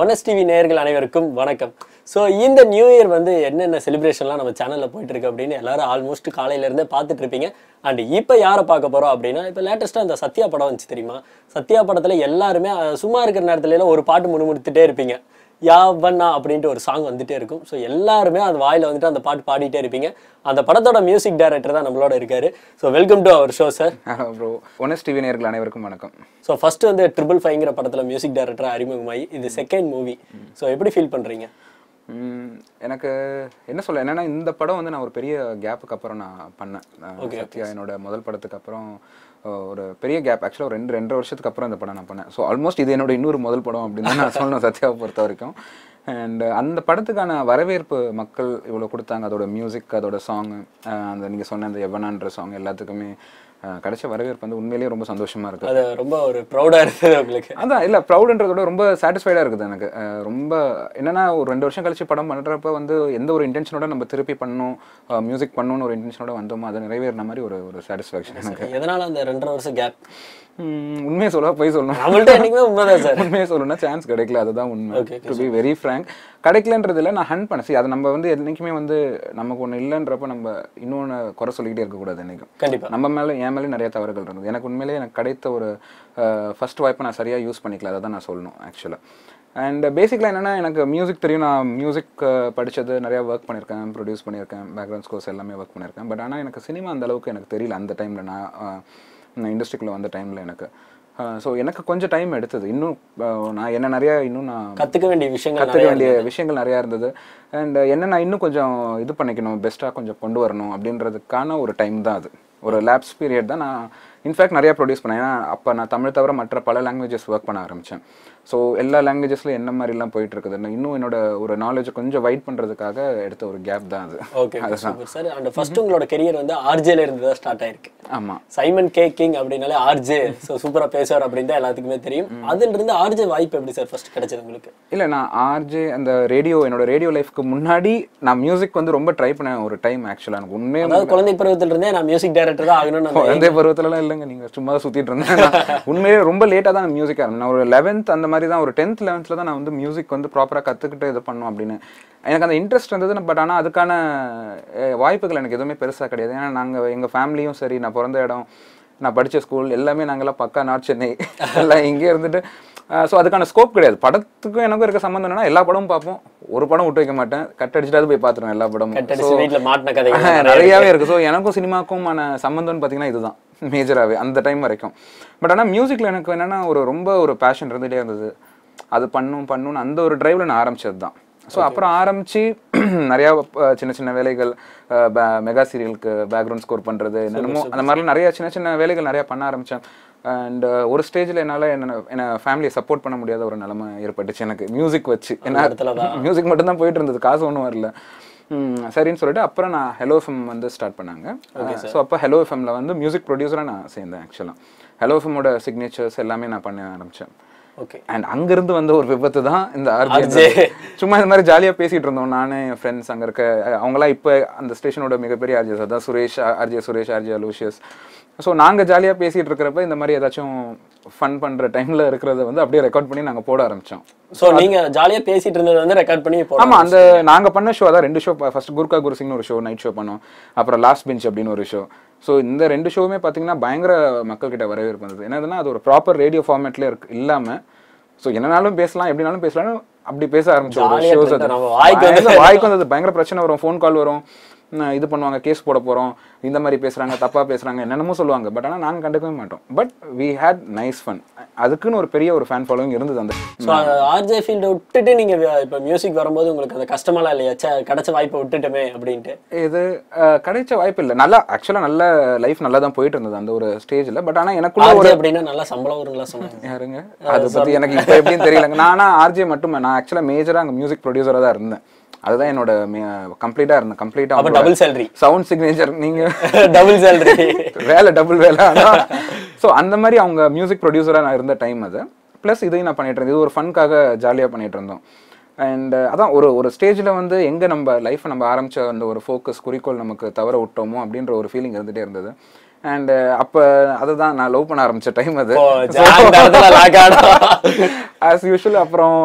ஒனஸ் TV நேயர்கள் அனைவருக்கும் வணக்கம் ஸோ இந்த நியூ இயர் வந்து என்னென்ன செலிப்ரேஷன்லாம் நம்ம சேனலில் போயிட்டு இருக்கு அப்படின்னு எல்லாரும் ஆல்மோஸ்ட் காலையில இருந்தே பார்த்துட்டு இருப்பீங்க அண்ட் இப்போ யாரை பார்க்க போறோம் அப்படின்னா இப்போ லேட்டஸ்ட்டாக இந்த சத்யா படம் வந்துச்சு தெரியுமா சத்யா படத்தில் எல்லாருமே அஹ், சும்மா இருக்கிற நேரத்துல எல்லாம் ஒரு பாட்டு முணுமுணுத்துட்டே இருப்பீங்க யாவண்ணா அப்படின்ட்டு ஒரு சாங் வந்துட்டே இருக்கும் ஸோ எல்லாருமே அந்த வாயில வந்துட்டு அந்த பாட்டு பாடிட்டே இருப்பீங்க அந்த படத்தோட மியூசிக் டைரக்டர் தான் நம்மளோட இருக்காரு ஸோ வெல்கம் டு அவர் ஷோ சார் ஹலோ ப்ரோ ஒனஸ் டிவி நேயர்கள் அனைவருக்கும் வணக்கம் ஸோ ஃபர்ஸ்ட் வந்து ட்ரிபிள் ஃபைவ்ங்கிற படத்தில் மியூசிக் டைரக்டராக அறிமுகமாகி இது செகண்ட் மூவி ஸோ எப்படி ஃபீல் பண்ணுறீங்க ம், எனக்கு என்ன சொல்ல என்னன்னா இந்த படம் வந்து நான் ஒரு பெரிய கேப்புக்கு அப்புறம் நான் பண்ணேன் அஹ், சத்யா என்னோட முதல் படத்துக்கு அப்புறம் அஹ், ஒரு பெரிய கேப் ஆக்சுவலாக ஒரு ரெண்டு ரெண்டரை வருஷத்துக்கு அப்புறம் இந்த படம் நான் பண்ணேன் ஸோ ஆல்மோஸ்ட் இது என்னோட இன்னொரு முதல் படம் அப்படின்னு தான் நான் சொல்லணும் சத்யாவை பொறுத்த வரைக்கும் அண்ட் அந்த படத்துக்கான வரவேற்பு மக்கள் இவ்வளோ கொடுத்தாங்க அதோட மியூசிக் அதோட சாங் அந்த நீங்கள் சொன்ன அந்த எவனான்ற சாங் எல்லாத்துக்குமே அஹ், கிடைச்ச வரவேற்பு வந்து உண்மையிலேயே ரொம்ப சந்தோஷமா இருக்கு அது ரொம்ப ஒரு ப்ரௌடாக இருந்தது உங்களுக்கு அதான் இல்லை ப்ரௌடுன்றதோட ரொம்ப சாட்டிஸ்ஃபைடாக இருக்குது எனக்கு அஹ் ரொம்ப என்னன்னா ஒரு ரெண்டு வருஷம் கழிச்சு படம் பண்ணுறப்ப வந்து எந்த ஒரு இன்டென்ஷனோட நம்ம திருப்பி பண்ணணும் மியூசிக் பண்ணணும்னு ஒரு இன்டென்ஷனோட வந்தோமோ அது நிறைவேறின மாதிரி ஒரு ஒரு சாட்டிஸ்ஃபேக்ஷன் எனக்கு எதனால அந்த ரெண்டரை வருஷம் கேப் உம், உண்மையை சொல்ல போய் சொல்லணும் நம்மள்ட்ட என்னைக்குமே உண்மைதான் சார் உண்மையை சொல்லணும்னா சான்ஸ் கிடைக்கல அதுதான் உண்மை Okay, to be very frank கிடைக்கலன்றதுல நான் ஹன் பண்ணேன் See, அது நம்ம வந்து என்னைக்குமே வந்து நமக்கு ஒன்று இல்லைன்றப்ப நம்ம இன்னொன்று குறை சொல்லிக்கிட்டே இருக்கக்கூடாது என்னைக்கும் கண்டிப்பா நம்ம மேலே என் மேலே நிறைய தவறுகள் இருந்தது எனக்கு உண்மையிலேயே எனக்கு கிடைத்த ஒரு ஃபர்ஸ்ட் வாய்ப்பை நான் சரியாக யூஸ் பண்ணிக்கல அதை தான் நான் சொல்லணும் ஆக்சுவலாக அண்ட் பேசிக்கலாக என்னென்னா எனக்கு மியூசிக் தெரியும் நான் மியூசிக் படித்தது நிறையா ஒர்க் பண்ணியிருக்கேன் ப்ரொடியூஸ் பண்ணியிருக்கேன் பேக்ரவுண்ட் ஸ்கோர்ஸ் எல்லாமே ஒர்க் பண்ணியிருக்கேன் பட் ஆனால் எனக்கு சினிமா அந்த அளவுக்கு எனக்கு தெரியல அந்த டைமில் நான் அஹ், நான் இண்டஸ்ட்ரிக்குள்ளே வந்த டைமில் எனக்கு ஸோ எனக்கு கொஞ்சம் டைம் எடுத்தது இன்னும் அஹ், நான் என்ன நிறையா இன்னும் நான் கத்துக்க வேண்டிய விஷயங்கள் கற்றுக்க வேண்டிய விஷயங்கள் நிறையா இருந்தது அண்ட் என்ன நான் இன்னும் கொஞ்சம் இது பண்ணிக்கணும் பெஸ்ட்டாக கொஞ்சம் கொண்டு வரணும் அப்படின்றதுக்கான ஒரு டைம் தான் அது ஒரு லேப்ஸ் பீரியட் தான் நான் இன்ஃபேக்ட் நிறையா ப்ரொடியூஸ் பண்ணேன் ஏன்னா அப்போ நான் தமிழ் தவிர மற்ற பல லாங்குவேஜஸ் ஒர்க் பண்ண ஆரம்பித்தேன் ஸோ எல்லா லாங்குவேஜஸ்லையும் என்ன மாதிரிலாம் போயிட்டு இருக்குது நான் இன்னும் என்னோட ஒரு நாலேஜை கொஞ்சம் வைட் பண்ணுறதுக்காக எடுத்த ஒரு கேப் தான் அது okay super sir and first உங்களோட கெரியர் வந்து ஆர்ஜேல இருந்து தான் ஸ்டார்ட் ஆயிருக்கு ஆமாம் சைமன் கே கிங் அப்படின்னாலே ஆர்ஜே ஸோ சூப்பரா பேசுவார் அப்படின்னு தான் எல்லாத்துக்குமே தெரியும் அதுல இருந்து ஆர்ஜே வாய்ப்பு எப்படி சார் ஃபர்ஸ்ட் கிடைச்சது உங்களுக்கு இல்லை நான் ஆர்ஜே அந்த ரேடியோ என்னோட ரேடியோ லைஃப்க்கு முன்னாடி நான் மியூசிக் வந்து ரொம்ப ட்ரை பண்ணேன் ஒரு டைம் ஆக்சுவலாக எனக்கு உண்மையாக அதாவது குழந்தை பருவத்துல இருந்தே நான் மியூசிக் டைரக்டர் தான் ஆகணும்னு அந்த குழந்தை பருவத்துலலாம் இல்லைங்க நீங்க சும்மா தான் சுத்திட்டு இருந்தேன் நான் உண்மையிலே ரொம்ப லேட்டாக தான் மியூசிக் ஆரம்பிச்சேன் நான் ஒரு லெவன்த் அந்த மாதிரி தான் ஒரு டென்த் லெவன்த்தில் தான் நான் வந்து மியூசிக் வந்து ப்ராப்பராக கற்றுக்கிட்டு இது பண்ணணும் அப்படின்னு எனக்கு அந்த இன்ட்ரெஸ்ட் இருந்தது பட் ஆனால் அதுக்கான அஹ், வாய்ப்புகள் எனக்கு எதுவுமே பெருசாக கிடையாது ஏன்னா நாங்கள் எங்கள் ஃபேமிலியும் சரி நான் பிறந்த இடம் நான் படித்த ஸ்கூல் எல்லாமே நாங்கள்லாம் பக்கா நார்த் சென்னை எல்லாம் இங்கே இருந்துட்டு ஸோ அதுக்கான ஸ்கோப் கிடையாது படத்துக்கும் எனக்கும் இருக்க சம்மந்தம் என்னன்னா எல்லா படமும் பார்ப்போம் ஒரு படம் விட்டு வைக்க மாட்டேன் கட் அடிச்சுட்டாவது போய் பார்த்துருவேன் எல்லா படமும் கட்டடிச்சு வீட்டுல மாட்டின கதைகள் ஆஹ் நிறையாவே இருக்கு ஸோ எனக்கும் சினிமாக்குமான சம்மந்தம்னு பார்த்தீங்கன்னா இதுதான் மேஜராகவே அந்த டைம் வரைக்கும் பட் ஆனால் மியூசிக்கில் எனக்கு என்னன்னா ஒரு ரொம்ப ஒரு பேஷன் இருந்துகிட்டே இருந்தது அது பண்ணும் பண்ணுன்னு அந்த ஒரு டிரைவில் நான் ஆரம்பிச்சது தான் ஸோ அப்புறம் ஆரம்பிச்சு நிறையா அஹ், சின்ன சின்ன வேலைகள் அஹ், ப- மெகா சீரியலுக்கு பேக்ரவுண்ட் ஸ்கோர் பண்ணுறது என்னென்னமோ அந்த மாதிரிலாம் நிறைய சின்ன சின்ன வேலைகள் நிறையா பண்ண ஆரம்பித்தேன் அண்ட் ஒரு ஸ்டேஜில் என்னால் என்ன என்ன ஃபேமிலியை சப்போர்ட் பண்ண முடியாத ஒரு நிலைமை ஏற்பட்டுச்சு எனக்கு மியூசிக் வச்சு ஏன்னா இடத்துல தான். மியூசிக் மட்டும்தான் போயிட்டு இருந்தது காசு ஒன்றும் வரல ம், சரின்னு சொல்லிட்டு அப்புறம் நான் ஹெலோ எஃப்எம் வந்து ஸ்டார்ட் பண்ணாங்க ஸோ அப்போ ஹெலோ எஃப்எம்ல வந்து மியூசிக் ப்ரொடியூசராக நான் சேர்ந்தேன் ஆக்சுவலாக ஹெலோ எஃப்எம்மோட சிக்னேச்சர்ஸ் எல்லாமே நான் பண்ண ஆரம்பித்தேன் ஓகே அண்ட் அங்கிருந்து வந்த ஒரு விபத்து தான் இந்த RJ. ஆர்ஜே சும்மா இந்த மாதிரி ஜாலியாக பேசிட்டு இருந்தோம் நானு என் ஃப்ரெண்ட்ஸ் அங்கே இருக்க அஹ், அவங்களாம் இப்போ அந்த ஸ்டேஷனோட மிகப்பெரிய ஆர்ஜிஎஸ் அதான் Suresh RJ Suresh RJ Aloysius so நாங்கள் ஜாலியாக பேசிட்டு இருக்கிறப்ப இந்த மாதிரி ஏதாச்சும் ஃபன் பண்ணுற டைமில் இருக்கிறத வந்து அப்படியே ரெக்கார்ட் பண்ணி நாங்கள் போட ஆரம்பித்தோம் சோ நீங்க ஜாலியா பேசிட்டு இருந்தது வந்து ரெக்கார்ட் பண்ணி போடலாம் ஆமா அந்த நாங்க பண்ண ஷோ அதான் ரெண்டு ஷோ ஃபர்ஸ்ட் குர்கா குருசிங்னு ஒரு ஷோ நைட் ஷோ பண்ணோம் அப்புறம் லாஸ்ட் பெஞ்ச் அப்படின்னு ஒரு ஷோ ஸோ இந்த ரெண்டு ஷோவுமே பார்த்தீங்கன்னா பயங்கர மக்கள்கிட்ட வரவேற்பு இருந்தது என்னதுன்னா அது ஒரு ப்ராப்பர் ரேடியோ ஃபார்மேட்ல இருக்கு இல்லாம ஸோ என்னனாலும் பேசலாம் எப்படினாலும் பேசலாம் அப்படி பேச ஆரம்பிச்ச ஒரு Jolly ஆ ஷோஸ் அது இருந்தது. நம்ம வாய்க்கு பயங்கர- வாய்க்கு வந்தது பயங்கர பிரச்சனை வரும் ஃபோன் கால் வரும் உம், இது பண்ணுவாங்க கேஸ் போட போறோம் இந்த மாதிரி பேசுறாங்க தப்பா பேசுறாங்க என்னென்னமோ சொல்லுவாங்க பட் ஆனா நாங்க கண்டுக்கவே மாட்டோம் but we had nice fun அதுக்குன்னு ஒரு பெரிய ஒரு ஃபேன் ஃபாலோவிங் இருந்தது அந்த ஸோ ஆர்ஜே ஃபீல்டை விட்டுட்டு நீங்க வி- இப்ப மியூசிக் வரும்போது உங்களுக்கு அந்த கஷ்டமாலாம் இல்லையா ச்சே, கிடைச்ச வாய்ப்பை விட்டுட்டோமே அப்படின்ட்டு இது அஹ், கிடைச்ச வாய்ப்பு இல்லை நல்லா ஆக்சுவலாக நல்ல லைஃப் நல்லா தான் போயிட்டு இருந்தது அந்த ஒரு ஸ்டேஜில் பட் ஆனால் எனக்குள்ள ஒரு ஆர்ஜே அப்படின்னா நல்லா சம்பளம் வருங்களா சொன்னாங்க யாருங்க அதை பற்றி எனக்கு இப்போ எப்படின்னு தெரியலங்க நானா ஆர்ஜே மட்டுமே நான் ஆக்சுவலாக மேஜராக அங்கே மியூசிக் ப்ரொடியூசராக தான் இருந்தேன் அதுதான் என்னோட கம்ப்ளீட்டாக இருந்தேன் அப்ப கம்ப்ளீட்டாக டபுள் சேலரி சவுண்ட் சிக்னேச்சர் நீங்கள் டபுள் சேலரி வேலை டபுள் வேலை ஆனால் ஸோ அந்த மாதிரி அவங்க மியூசிக் ப்ரொடியூசராக நான் இருந்த டைம் அது ப்ளஸ் இதையும் நான் பண்ணிட்டு இருந்தேன் இது ஒரு ஃபன்காக ஜாலியாக பண்ணிட்டு இருந்தோம் அண்ட் அதான் ஒரு ஒரு ஸ்டேஜில் வந்து எங்கே நம்ம லைஃப்பை நம்ம ஆரம்பிச்ச அந்த ஒரு ஃபோக்கஸ் குறிக்கோள் நமக்கு தவற விட்டோமோ அப்படின்ற ஒரு ஃபீலிங் இருந்துகிட்டே இருந்தது அண்ட் அப்போ அதை தான் நான் லவ் பண்ண ஆரம்பிச்ச டைம் அது ஓ, ஜா- அந்த இடத்துல lock ஆனோம். ஆஸ் யூஷுவல் அப்புறம்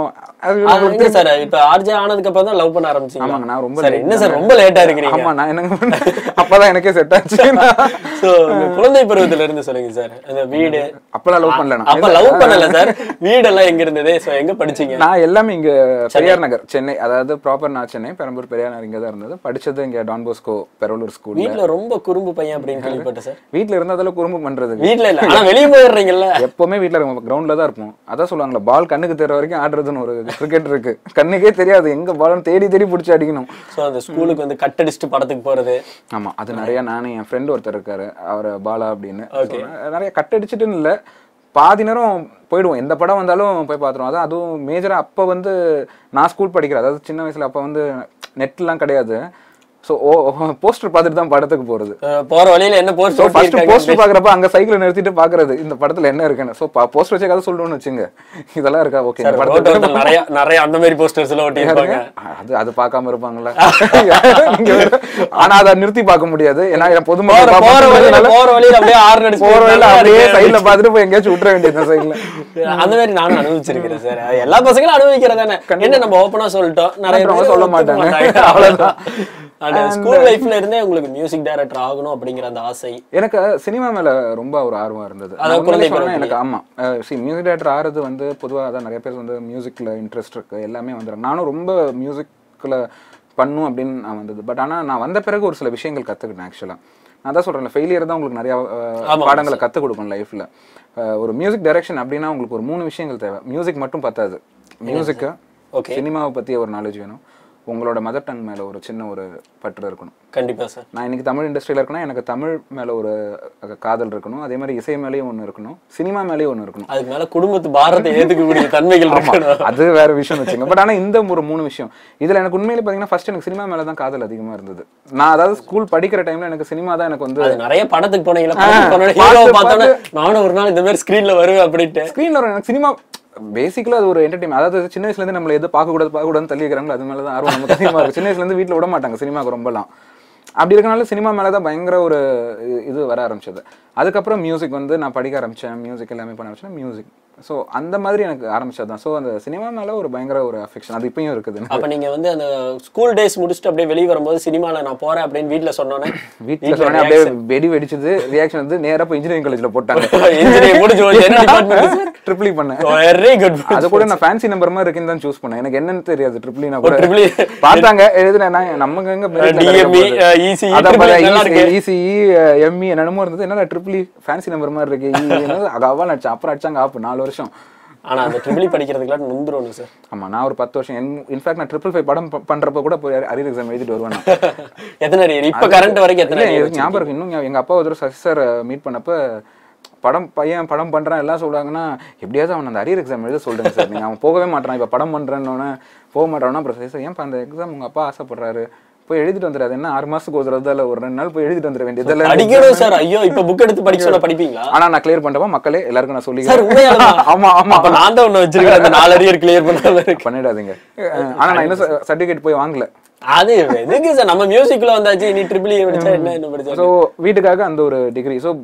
அது ஆ, எங்க சார் இப்ப ஆர்ஜே ஆனதுக்கு அப்புறம் தான் லவ் பண்ண ஆரம்பிச்சீங்க ஆமாங்க நான் ரொம்ப சார் late என்ன சார் தான். ரொம்ப லேட்டா இருக்கிறீங்க ஆமா நான் என்னங்க பண்ணேன்? அப்பதான் எனக்கே செட் ஆச்சு சோ உங்க குழந்தை பருவத்துல இருந்து சொல்லுங்க சார் அந்த வீடு அப்பெல்லாம் லவ் பண்ணல நான். அப்ப லவ் பண்ணல சார் வீடெல்லாம் எங்க இருந்தது சோ எங்க படிச்சீங்க நான் எல்லாமே இங்க பெரியார் நகர் சென்னை அதாவது ப்ராப்பர் நான் சென்னை பெரம்பூர் பெரியார் நகர் இங்க தான் இருந்தது படிச்சது இங்க டான் போஸ்கோ பெரம்பலூர் ஸ்கூல் வீட்ல ரொம்ப குறும்பு பையன் அப்படின்னு கேள்விப்பட்டேன் சார் வீட்ல இருந்ததுல குறும்பு பண்றதுக்கு வீட்ல இல்ல ஆனா வெளிய போயிடுறீங்கல்ல எப்பவுமே வீட்ல இருக்க கிரவுண்ட்ல தான் இருப்போம் அதான் சொல்லுவாங்களே பால் கண்ணுக்கு தெரியற வரைக்கும் ஆடுறதுன்னு ஒரு கிரிக்கெட் இருக்கு கண்ணுக்கே தெரியாது எங்க பால்னு தேடி தேடி பிடிச்சி அடிக்கணும் சோ அந்த ஸ்கூலுக்கு வந்து கட்டடிச்சிட்டு படத்துக்கு போறது ஆமா அது நிறைய நானும் என் ஃப்ரெண்ட் ஒருத்தர் இருக்காரு அவர் பாலா அப்படின்னு So, நிறைய கட் அடிச்சுட்டுன்னு இல்ல பாதி நேரம் போயிடுவோம் எந்த படம் வந்தாலும் போய் பார்த்துருவோம் அதான் அதுவும் மேஜரா அப்ப வந்து நான் ஸ்கூல் படிக்கிறேன் அதாவது சின்ன வயசுல அப்ப வந்து நெட்லாம் கிடையாது ஸோ ஓ போஸ்டர் பார்த்துட்டு தான் படத்துக்கு போறது அஹ் போற வழியில என்ன போஸ்ட் ஸோ ஃபர்ஸ்ட் போஸ்டர் பாக்குறப்ப அங்க சைக்கிள் நிறுத்திட்டு பாக்குறது இந்த படத்துல என்ன இருக்குன்னு ஸோ போஸ்டர் வச்சே கதை சொல்லணும்னு வச்சுங்க இதெல்லாம் இருக்கா ஓகே இந்த படத்துல ரோட்ல நிறைய நிறைய அந்த மாதிரி போஸ்டர்ஸ் எல்லாம் ஒட்டி இருப்பாங்க அது அது பார்க்காம இருப்பாங்களா நீங்க வேற. ஆனா அதை நிறுத்தி பார்க்க முடியாது ஏன்னா போற பொதுமக்கள் போற வழியில பார்ப்பாங்க. போற வழியில அப்படியே ஆறு நடிச்சு போற வழியில நல்லா அப்படியே இருக்கு. சைடுல பார்த்துட்டு போய் எங்கேயாச்சும் விட்டுற வேண்டியது சைடுல அந்த மாதிரி நானும் அனுபவிச்சிருக்கிறேன் சார் எல்லா பசங்களும் அனுபவிக்கிறேன் தானே என்ன நம்ம ஓப்பனா சொல்லிட்டோம் நிறைய அப்புறம் பேர் சொல்ல ஒத்துக்க மாட்டாங்க. அவ்வளவுதான். அந்த ஸ்கூல் லைஃப்ல இருந்தே உங்களுக்கு மியூசிக் டைரக்டர் ஆகணும் அப்படிங்கிற அந்த ஆசை எனக்கு சினிமா மேல ரொம்ப ஒரு ஆர்வம் இருந்தது அதான் நான் உண்மையிலே குழந்தை சொன்னா பருவத்திலேயே. எனக்கு ஆமா சி மியூசிக் டைரக்டர் ஆறது வந்து பொதுவா அதான் நிறைய பேர் வந்து மியூசிக்ல இன்ட்ரெஸ்ட் இருக்கு எல்லாமே வந்துடுறாங்க நானும் ரொம்ப மியூசிக்ல பண்ணும் அப்படின்னு நான் வந்தது பட் ஆனா நான் வந்த பிறகு ஒரு சில விஷயங்கள் கத்துக்கிட்டேன் ஆக்சுவலா நான் தான் சொல்றேன் ஃபெயிலியர் தான் உங்களுக்கு நிறைய அஹ், ஆமா, பாடங்களை கத்துக் கொடுக்கும் லைஃப்ல ஒரு மியூசிக் டைரக்ஷன் அப்படின்னா உங்களுக்கு ஒரு மூணு விஷயங்கள் தேவை மியூசிக் மட்டும் பத்தாது மியூசிக்கு ஓகே சினிமாவை பத்தி ஒரு நாலேஜ் வேணும் உங்களோட மதர் டங் மேல ஒரு சின்ன ஒரு பற்று இருக்கணும் கண்டிப்பா சார் நான் இன்னைக்கு தமிழ் இண்டஸ்ட்ரியில் இருக்கேன்னா எனக்கு தமிழ் மேல ஒரு அஹ், காதல் இருக்கணும் அதே மாதிரி இசை மேலேயும் ஒன்று இருக்கணும் சினிமா மேலேயும் ஒன்று இருக்கணும் அதுக்கு மேல குடும்பத்து பாரத்தை ஏத்துக்கக்கூடிய தன்மைகள் இருக்கணும் அது வேற விஷயம் வச்சுங்க பட் ஆனா இந்த ஒரு மூணு விஷயம் இதுல எனக்கு உண்மையிலே பாத்தீங்கன்னா ஃபர்ஸ்ட் எனக்கு சினிமா மேல தான் காதல் அதிகமா இருந்தது நான் அதாவது ஸ்கூல் படிக்கிற டைம்ல எனக்கு சினிமா தான் எனக்கு வந்து அது நிறைய படத்துக்கு போனீங்களா படத்துக்கு போனோட ஹீரோவை பார்த்து, பார்த்தோன்னே நானும் ஒரு நாள் இந்த மாதிரி ஸ்கிரீன்ல வருவேன் அப்படின்ட்டு ஸ்க்ரீன்ல வர எனக்கு சினிமா பேசிக்கலா அது ஒரு என்டர்டைன் அதாவது சின்ன வயசுல இருந்து நம்மள எது பார்க்க கூடாது பார்க்க கூடாதுன்னு தள்ளி வைக்கிறாங்களோ அது மேல தான் ஆர்வம் நமக்கு அதிகமா இருக்கு சின்ன வயசுல இருந்து வீட்ல விட மாட்டாங்க சினிமாக்கு ரொம்பலாம் அப்படி இருக்கனால சினிமா மேல தான் பயங்கர ஒரு இ- இது வர ஆரம்பிச்சது அதுக்கப்புறம் மியூசிக் வந்து நான் படிக்க ஆரம்பிச்சேன் மியூசிக் எல்லாமே பண்ண ஆரம்பிச்சேன் மியூசிக் ஸோ அந்த மாதிரி எனக்கு ஆரம்பிச்சது தான் ஸோ அந்த சினிமா மேல ஒரு பயங்கர ஒரு அஃபெக்ஷன் அது இப்பயும் இருக்குது அப்ப நீங்க வந்து அந்த ஸ்கூல் டேஸ் முடிச்சுட்டு அப்படியே வெளிய வரும்போது சினிமால நான் போறேன் அப்படின்னு வீட்ல சொன்னோன்னே வீட்ல சொன்னே அப்படியே வெடி வெடிச்சது ரியாக்ஷன் வந்து நேரா போய் இன்ஜினியரிங் காலேஜ்ல போட்டாங்க இன்ஜினியரிங் முடிஞ்சு போச்சு என்ன டிபார்ட்மெண்ட் ட்ரிபிள் பண்ணேன் வெரி குட் அது கூட நான் ஃபேன்சி நம்பர் மாதிரி இருக்குன்னு தான் சூஸ் பண்ணேன் எனக்கு என்னன்னு தெரியாது ட்ரிபிள் நான் கூட ட்ரிபிள் பார்த்தாங்க எழுதுனேன் நமக்கு எங்க டிஎம்இ இசிஇ நல்லா இருக்கு இசிஇ எம்இ என்னமோ இருந்தது என்ன ட்ரிபிள் ஃபேன்சி நம்பர் மாதிரி இருக்கு E என்னது அகாவா நடிச்சேன் அப்புறம் அடிச்சாங்க ஆப்பு நாலு வருஷம் ஆனா அந்த ட்ரிபிள் படிக்கிறதுக்குலாம் நுந்துரும் சார் ஆமா நான் ஒரு பத்து வருஷம் இன்ஃபேக்ட் நான் ட்ரிபிள் ஃபைவ் படம் ப- பண்றப்ப கூட போய் அரியர் எக்ஸாம் எழுதிட்டு வருவேன் நான். எத்தனை அரியர் இப்ப கரண்ட் வரைக்கும் எத்தனை இல்ல, arrear எனக்கு ஞாபகம் இருக்கு இன்னும் ஞா- எங்க அப்பா ஒரு தடவை சசி சார் மீட் பண்ணப்ப படம் பையன் படம் பண்றான் எல்லாம் சொல்றாங்கன்னா எப்படியாவது அவன் அந்த அரியர் எக்ஸாம் எழுத சொல்லுங்க சார் நீங்க அவன் போகவே மாட்டான் இப்ப படம் பண்றேன்னு போக மாட்டான்னா அப்புறம் சரி சார் ஏன் அந்த எக்ஸாம் உங்க அப்பா ஆசைப்படுறாரு போய் எழுதிட்டு வந்துடாது என்ன ஆறு மாசத்துக்கு ஒரு தடவை இல்ல ஒரு ரெண்டு நாள் போய் எழுதிட்டு வந்துட வேண்டியது படிக்கணும் சார் ஐயோ இப்ப புக் எடுத்து படிக்க சொல்ல படிப்பீங்களா ஆனா நான் கிளியர் பண்றப்ப மக்களே எல்லாருக்கும் நான் சார் சொல்லி உண்மையாலுமா ஆமா ஆமா அப்ப நான் தான் ஒண்ணு வச்சிருக்கேன் அந்த நாலு அரியர் கிளியர் பண்ணாம இருக்கு பண்ணிடாதீங்க அஹ் ஆனா நான் இன்னும் சர்டிபிகேட் போய் வாங்கல அது எதுக்கு சார் நம்ம மியூசிக்ல வந்தாச்சு நீ ட்ரிபிள் படிச்சா என்ன என்ன படிச்சா ஸோ வீட்டுக்காக அந்த ஒரு டிகிரி ஸோ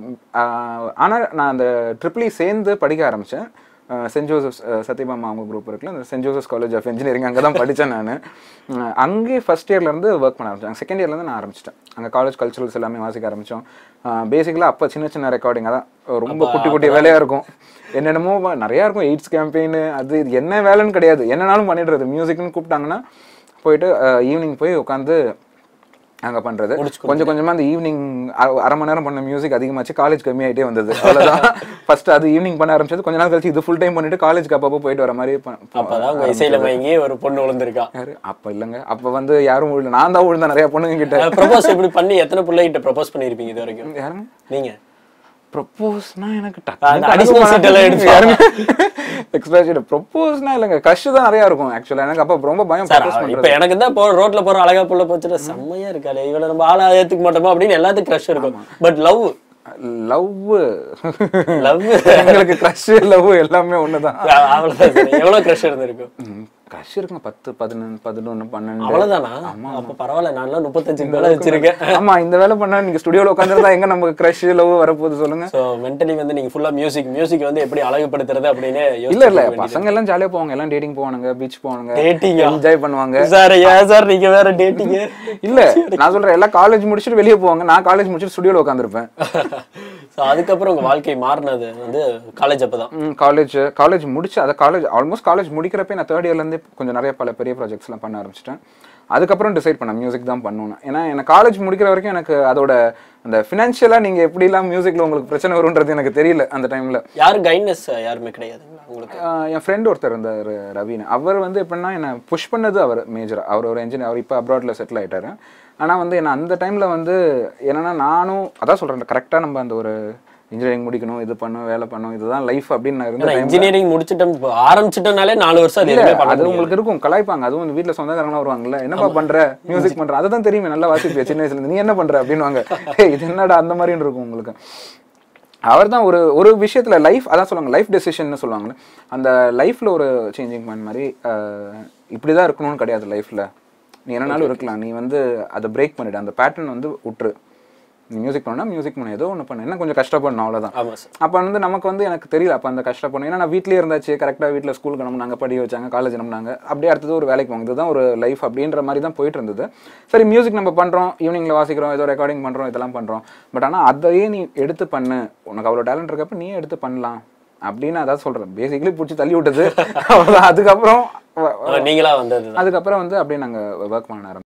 ஆனால் நான் அந்த ட்ரிபிளி சேர்ந்து படிக்க ஆரம்பித்தேன் சென்ட் ஜோசப்ஸ் அஹ், சத்யபாமா அவங்க குரூப் இருக்குல்ல அந்த Saint Joseph's College of Engineering அங்கே தான் படித்தேன் நான் அங்கே ஃபஸ்ட் இயர்லேருந்து ஒர்க் பண்ண ஆரம்பிச்சேன் செகண்ட் இயர்லேருந்து நான் ஆரம்பிச்சிட்டேன் அங்கே காலேஜ் கல்ச்சுரல்ஸ் எல்லாமே வாசிக்க ஆரம்பித்தோம் பேசிக்கலாக அப்போ சின்ன சின்ன ரெக்கார்டிங் அதான் ரொம்ப குட்டி குட்டி வேலையாக இருக்கும் என்னென்னமோ வ- நிறையா இருக்கும் எய்ட்ஸ் கேம்பெயின் அது இது என்ன வேலைன்னு கிடையாது என்னனாலும் பண்ணிடுறது மியூசிக்னு கூப்பிட்டாங்கன்னா போயிட்டு ஈவினிங் போய் உட்காந்து அங்க பண்றது முடிச்சு கொஞ்சம் கொஞ்சமா அந்த ஈவினிங் அரை மணி நேரம் பண்ண மியூசிக் அதிகமாச்சு காலேஜ் கம்மியாயிட்டே வந்தது அவ்வளவுதான் ஃபர்ஸ்ட் அது ஈவினிங் பண்ண ஆரம்பிச்சது கொஞ்ச நாள் கழிச்சு இது ஃபுல் டைம் பண்ணிட்டு காலேஜ்க்கு அப்பப்போ போயிட்டு வர மாதிரி ப- ப- அப்பதான் உங்க இசையில மயங்கி ஒரு பொண்ணு விழுந்திருக்கா யாரு அப்ப இல்லங்க அப்ப வந்து யாரும் விழுல நான் தான் விழுந்தேன் நிறைய பொண்ணுங்க கிட்ட ப்ரொபோஸ் இப்படி பண்ணி எத்தனை பிள்ளைகிட்ட ப்ரொபோஸ் பண்ணிருப்பீங்க இது வரைக்கும் யாருங்க நீங்க ப்ரொப்போஸ்னா எனக்கு அந்த additional seat எல்லாம் எடுத்து எக்ஸ்ட்ரா சீட் ப்ரொப்போஸ்னா இல்லைங்க கஷ் தான் நிறைய இருக்கும் ஆக்சுவலா எனக்கு அப்ப ரொம்ப பயம் சார் ப்ரொப்போஸ் இப்ப பண்றது எனக்கு தான் போற ரோட்ல போற அழகா புள்ள போச்சுட்டு செம்மையா இருக்காளே இவள நம்ம ஆளா ஏத்துக்க மாட்டோமா அப்படின்னு எல்லாத்துக்கும் க்ரஷ் இருக்கும் பட் லவ் லவ் லவ் எங்களுக்கு க்ரஷ் லவ் எல்லாமே ஒண்ணுதான் அவ்வளவுதான் sir. எவ்வளவு க்ரஷ் இருந்திருக்கும் க்ரஷ் இருக்குங்க பத்து பதினொன்று பதினொன்று பன்னெண்டு அவ்வளவுதானா அப்ப பரவாயில்ல நான்லாம் முப்பத்தஞ்சு மேல வச்சிருக்கேன் ஆமா இந்த வேலை பண்ணா நீங்க ஸ்டுடியோல உட்காந்துருந்தா எங்க நமக்கு க்ரஷ் லவ் வரப்போகுது சொல்லுங்க ஸோ மென்டலி வந்து நீங்க ஃபுல்லா மியூசிக் மியூசிக் வந்து எப்படி அழகுபடுத்துறது அப்படின்னு இல்ல இல்ல பசங்க எல்லாம் ஜாலியா போவாங்க எல்லாம் டேட்டிங் போவானுங்க பீச் போவானுங்க Dating ஆ? என்ஜாய் பண்ணுவாங்க சார் ஏன் சார் நீங்க வேற டேட்டிங் இல்ல நான் சொல்றேன் எல்லாம் காலேஜ் முடிச்சுட்டு வெளியே போவாங்க நான் காலேஜ் முடிச்சுட்டு ஸ்டுடியோல உட்காந்துருப்பேன் ஸோ அதுக்கப்புறம் உங்க வாழ்க்கை மாறினது வந்து காலேஜ் அப்பதான் காலேஜ் காலேஜ் முடிச்சு அதை காலேஜ் ஆல்மோஸ்ட் காலேஜ் முடிக்கிறப்ப நான் தேர்ட் இயர்லேருந்தே கொஞ்சம் நிறைய பல பெரிய ப்ராஜெக்ட்ஸ்லாம் பண்ண ஆரம்பிச்சிட்டேன் அதுக்கப்புறம் டிசைட் பண்ணேன் மியூசிக் தான் பண்ணணும் ஏன்னா எனக்கு காலேஜ் முடிக்கிற வரைக்கும் எனக்கு அதோட அந்த ஃபினான்ஷியலாக நீங்கள் எப்படிலாம் மியூசிக்கில் உங்களுக்கு பிரச்சனை வரும்ன்றது எனக்கு தெரியல அந்த டைமில் யாரும் கைட்னஸ் யாருமே கிடையாதுங்களா உங்களுக்கு என் ஃப்ரெண்ட் ஒருத்தர் இருந்தார் ரவின்னு அவர் வந்து எப்படின்னா என்னை புஷ் பண்ணது அவர் மேஜர் அவர் ஒரு என்ஜினியர் அவர் இப்போ அப்ராட்ல செட்டில் ஆயிட்டாரு ஆனால் வந்து என்ன அந்த டைமில் வந்து என்னன்னா நானும் அதான் சொல்கிறேன் கரெக்டாக நம்ம அந்த ஒரு இன்ஜினியரிங் முடிக்கணும் இது பண்ணணும் வேலை பண்ணணும் இதுதான் லைஃப் அப்படின்னு நான் இருந்த ஏன்னா time ல- இன்ஜினியரிங் முடிச்சிட்டோம் இப்போ ஆரம்பிச்சிட்டோம்னாலே நாலு வருஷம் அது இல்ல எதுவுமே பண்ண அது முடியாது உங்களுக்கு இருக்கும் கலாய்ப்பாங்க அதுவும் இந்த வீட்ல சொந்தக்காரங்க வருவாங்கல்ல என்னப்பா பண்ற மியூசிக் பண்ற அதுதான் தெரியுமே நல்லா வாசிப்பியா சின்ன வயசுல இருந்து நீ என்ன பண்ற அப்படின்னுவாங்க "ஏய், இது என்னடா அந்த மாதிரின்னு இருக்கும் உங்களுக்கு அவர் தான் ஒரு ஒரு விஷயத்துல லைஃப் அதான் சொல்லுவாங்க லைஃப் டெசிஷன் சொல்லுவாங்கல்ல அந்த லைஃப்ல ஒரு சேஞ்சிங் பாயிண்ட் மாதிரி அஹ், இப்படிதான் இருக்கணும்னு கிடையாது லைஃப்ல நீ என்னனாலும் இருக்கலாம் நீ வந்து அதை பிரேக் பண்ணிடு அந்த பேட்டர்ன் வந்து விட்டுரு நீ மியூசிக் பண்ணா மியூசிக் பண்ண ஏதோ ஒன்று பண்ணு என்ன கொஞ்சம் கஷ்டப்படணும் அவ்வளவுதான் ஆமா சார் அப்போ வந்து நமக்கு வந்து எனக்கு தெரியல அப்போ அந்த கஷ்டப்படணும் ஏன்னா நான் வீட்லயே இருந்தாச்சு கரெக்டாக வீட்டில் ஸ்கூலுக்கு அனுப்புனாங்க படிக்க வச்சாங்க காலேஜ் அனுப்புனாங்க அப்படியே அடுத்தது ஒரு வேலைக்கு போங்க இதுதான் ஒரு லைஃப் அப்படின்ற மாதிரி தான் போயிட்டு இருந்தது சரி மியூசிக் நம்ம பண்ணுறோம் ஈவினிங்கில் வாசிக்கிறோம் ஏதோ ரெக்கார்டிங் பண்ணுறோம் இதெல்லாம் பண்ணுறோம் பட் ஆனால் அதையே நீ எடுத்து பண்ணு உனக்கு அவ்வளோ டேலண்ட் இருக்கப்ப நீயே எடுத்து பண்ணலாம் அப்படின்னு அதான் சொல்கிறேன் பேசிக்கலி பிடிச்சி தள்ளி விட்டது அவ்வளவுதான். அதுக்கப்புறம் நீங்களா வந்தது அதுக்கப்புறம் வந்து அப்படியே நாங்கள் ஒர்க் பண்ண ஆரம்பிச்சோம்